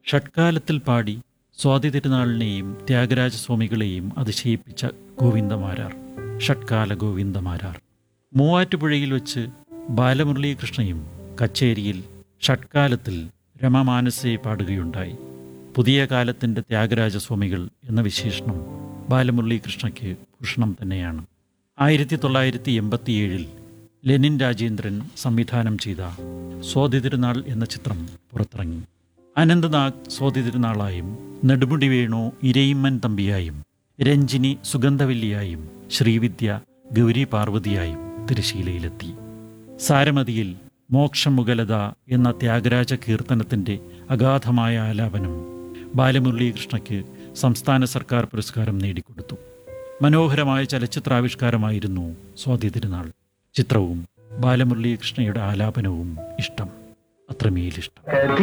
ഷഡ്കാലത്തിൽ പാടി സ്വാതി തിരുനാളിനെയും ത്യാഗരാജസ്വാമികളെയും അതിശയിപ്പിച്ച ഗോവിന്ദമാരാർ ഷഡ്കാല ഗോവിന്ദമാരാർ മൂവാറ്റുപുഴയിൽ വെച്ച് ബാലമുരളീകൃഷ്ണയും കച്ചേരിയിൽ ഷഡ്കാലത്തിൽ രമമാനസെ പാടുകയുണ്ടായി പുതിയ കാലത്തിൻ്റെ ത്യാഗരാജസ്വാമികൾ എന്ന വിശേഷണം ബാലമുരളീകൃഷ്ണയ്ക്ക് ഭൂഷണം തന്നെയാണ് ആയിരത്തി തൊള്ളായിരത്തി എൺപത്തിയേഴിൽ ലെനിൻ രാജേന്ദ്രൻ സംവിധാനം ചെയ്ത സ്വാതി തിരുനാൾ എന്ന ചിത്രം പുറത്തിറങ്ങി അനന്തനാഗ് സ്വാതി തിരുനാളായും നെടുമുടി വേണു ഇരയിമ്മൻ തമ്പിയായും രഞ്ജിനി സുഗന്ധവല്ലിയായും ശ്രീവിദ്യ ഗൗരി പാർവതിയായും തിരശീലയിലെത്തി സാരമതിയിൽ മോക്ഷമുഗലത എന്ന ത്യാഗരാജ കീർത്തനത്തിൻ്റെ അഗാധമായ ആലാപനം ബാലമുരളീകൃഷ്ണയ്ക്ക് സംസ്ഥാന സർക്കാർ പുരസ്കാരം നേടിക്കൊടുത്തു മനോഹരമായ ചലച്ചിത്രാവിഷ്കാരമായിരുന്നു സ്വാതി തിരുനാൾ ചിത്രവും ബാലമുരളീകൃഷ്ണയുടെ ആലാപനവും ഇഷ്ടം അത്രമേലിഷ്ടം കഥി